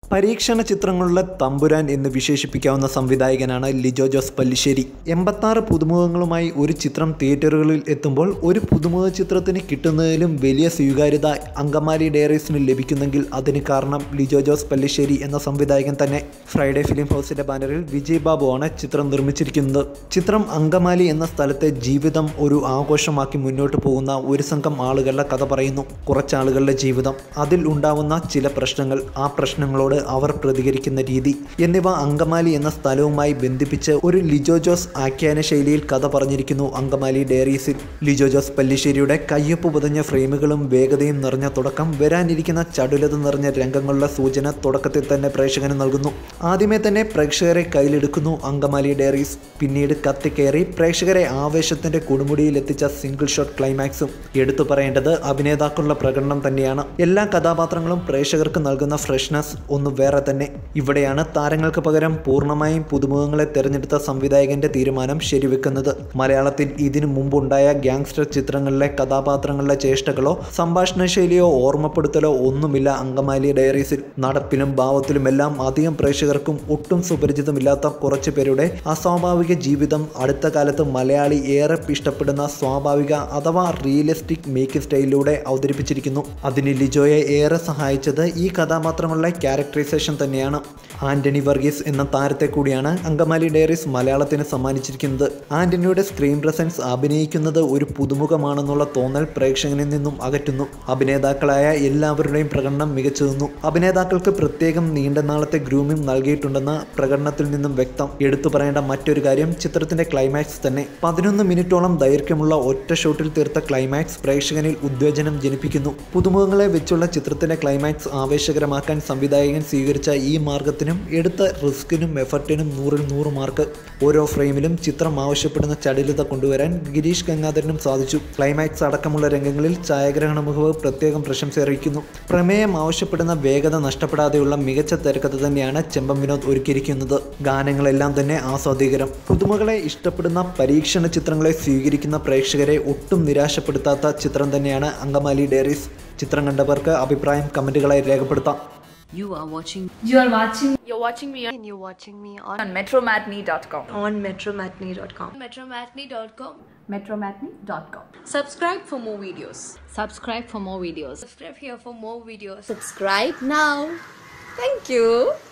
പരീക്ഷണ ചിത്രങ്ങളുടെ തമ്പുരാൻ എന്ന് വിശേഷിപ്പിക്കാവുന്ന സംവിധായകനാണ് ലിജോ ജോസ് പല്ലിശ്ശേരി എൺപത്താറ് പുതുമുഖങ്ങളുമായി ഒരു ചിത്രം തിയേറ്ററുകളിൽ എത്തുമ്പോൾ ഒരു പുതുമുഖ ചിത്രത്തിന് കിട്ടുന്നതിലും വലിയ സ്വീകാര്യത അങ്കമാലി ഡയറീസിന് ലഭിക്കുന്നെങ്കിൽ അതിന് കാരണം ലിജോ ജോസ് പല്ലിശ്ശേരി എന്ന സംവിധായകൻ തന്നെ ഫ്രൈഡേ ഫിലിം ഹൗസിന്റെ ബാനറിൽ വിജയ് ബാബുവാണ് ചിത്രം നിർമ്മിച്ചിരിക്കുന്നത് ചിത്രം അങ്കമാലി എന്ന സ്ഥലത്തെ ജീവിതം ഒരു ആഘോഷമാക്കി മുന്നോട്ട് പോകുന്ന ഒരു സംഘം ആളുകളുടെ കഥ പറയുന്നു കുറച്ചാളുകളുടെ ജീവിതം അതിൽ ഉണ്ടാവുന്ന ചില പ്രശ്നങ്ങൾ ആ പ്രശ്നങ്ങളോട് അവർ പ്രതികരിക്കുന്ന രീതി എന്നിവ അങ്കമാലി എന്ന സ്ഥലവുമായി ബന്ധിപ്പിച്ച് ഒരു ലിജോ ജോസ് ആഖ്യാന ശൈലിയിൽ കഥ പറഞ്ഞിരിക്കുന്നു അങ്കമാലി ഡയറീസിൽ ലിജോ ജോസ് പല്ലിശ്ശേരിയുടെ കയ്യൊപ്പ് പുതഞ്ഞ ഫ്രെയിമുകളും വേഗതയും നിറഞ്ഞ തുടക്കം വരാനിരിക്കുന്ന ചടുലത നിറഞ്ഞ രംഗങ്ങളുടെ സൂചന തുടക്കത്തിൽ തന്നെ പ്രേക്ഷകന് നൽകുന്നു ആദ്യമേ തന്നെ പ്രേക്ഷകരെ കയ്യിലെടുക്കുന്നു അങ്കമാലി ഡയറീസ് പിന്നീട് കത്തിക്കയറി പ്രേക്ഷകരെ ആവേശത്തിന്റെ കൊടുമുടിയിൽ എത്തിച്ച സിംഗിൾ ഷോട്ട് ക്ലൈമാക്സും എടുത്തു പറയേണ്ടത് അഭിനേതാക്കളുടെ പ്രകടനം തന്നെയാണ് എല്ലാ കഥാപാത്രങ്ങളും പ്രേക്ഷകർക്ക് നൽകുന്ന ഫ്രഷ്നസ് ഒന്ന് വേറെ തന്നെ ഇവിടെയാണ് താരങ്ങൾക്ക് പകരം പൂർണ്ണമായും പുതുമുഖങ്ങളെ തിരഞ്ഞെടുത്ത സംവിധായകന്റെ തീരുമാനം ശരിവെക്കുന്നത് മലയാളത്തിൽ ഇതിനു മുമ്പുണ്ടായ ഗ്യാങ്സ്റ്റർ ചിത്രങ്ങളിലെ കഥാപാത്രങ്ങളുടെ ചേഷ്ടകളോ സംഭാഷണ ശൈലിയോ ഓർമ്മപ്പെടുത്തലോ ഒന്നുമില്ല അങ്കമാലി ഡയറീസിൽ നടപ്പിലും ഭാവത്തിലുമെല്ലാം അധികം പ്രേക്ഷകർക്കും ഒട്ടും സുപരിചിതമില്ലാത്ത കുറച്ചു പേരുടെ അസ്വാഭാവിക ജീവിതം അടുത്ത കാലത്ത് മലയാളി ഏറെ ഇഷ്ടപ്പെടുന്ന സ്വാഭാവിക അഥവാ റിയലിസ്റ്റിക് മേക്കിംഗ് സ്റ്റൈലിലൂടെ അവതരിപ്പിച്ചിരിക്കുന്നു അതിന് ലിജോയെ ഏറെ സഹായിച്ചത് ഈ കഥാപാത്രങ്ങളുടെ ക്യാരക്ടറൈസേഷൻ തന്നെയാണ് ആന്റണി വർഗീസ് എന്ന താരത്തെ കൂടിയാണ് അങ്കമാലി ഡയറീസ് മലയാളത്തിന് സമ്മാനിച്ചിരിക്കുന്നത് ആന്റണിയുടെ സ്ക്രീൻ പ്രസൻസ് അഭിനയിക്കുന്നത് ഒരു പുതുമുഖമാണെന്നുള്ള തോന്നൽ പ്രേക്ഷകനിൽ നിന്നും അകറ്റുന്നു അഭിനേതാക്കളായ എല്ലാവരുടെയും പ്രകടനം മികച്ചു നിന്നു അഭിനേതാക്കൾക്ക് പ്രത്യേകം നീണ്ട നാളത്തെ ഗ്രൂമിംഗ് നൽകിയിട്ടുണ്ടെന്ന് പ്രകടനത്തിൽ നിന്നും വ്യക്തം എടുത്തു പറയേണ്ട മറ്റൊരു കാര്യം ചിത്രത്തിന്റെ ക്ലൈമാക്സ് തന്നെ പതിനൊന്ന് മിനിറ്റോളം ദൈർഘ്യമുള്ള ഒറ്റ ഷോട്ടിൽ തീർത്ത ക്ലൈമാക്സ് പ്രേക്ഷകനിൽ ഉദ്വേജനം ജനിപ്പിക്കുന്നു പുതുമുഖങ്ങളെ വെച്ചുള്ള ചിത്രത്തിന്റെ ക്ലൈമാക്സ് ആവേശകരമാക്കാൻ സംവിധായകൻ സ്വീകരിച്ച ഈ മാർഗത്തിനും എടുത്ത റിസ്കിനും എഫർട്ടിനും നൂറിൽ നൂറ് മാർക്ക് ഓരോ ഫ്രെയിമിലും ചിത്രം ആവശ്യപ്പെടുന്ന ചടിലത കൊണ്ടുവരാൻ ഗിരീഷ് ഗംഗാധരനും സാധിച്ചു ക്ലൈമാക്സ് അടക്കമുള്ള രംഗങ്ങളിൽ ഛായാഗ്രഹണ മികവ് പ്രത്യേകം പ്രശംസ അറിയിക്കുന്നു പ്രമേയം ആവശ്യപ്പെടുന്ന വേഗത നഷ്ടപ്പെടാതെയുള്ള മികച്ച തിരക്കഥ തന്നെയാണ് ചെമ്പം വിനോദ് ഒരുക്കിയിരിക്കുന്നത് ഗാനങ്ങളെല്ലാം തന്നെ ആസ്വാദികരം പുതുമകളെ ഇഷ്ടപ്പെടുന്ന പരീക്ഷണ ചിത്രങ്ങളെ സ്വീകരിക്കുന്ന പ്രേക്ഷകരെ ഒട്ടും നിരാശപ്പെടുത്താത്ത ചിത്രം തന്നെയാണ് അങ്കമാലി ഡയറീസ് ചിത്രം കണ്ടവർക്ക് അഭിപ്രായം കമൻറ്റുകളായി രേഖപ്പെടുത്താം You are watching You are watching You're watching me and you're watching me on on metromatney.com. on metromatney.com. metromatney.com. Metromatney.com. Subscribe for more videos. Subscribe for more videos. Subscribe here for more videos. Subscribe now. Thank you.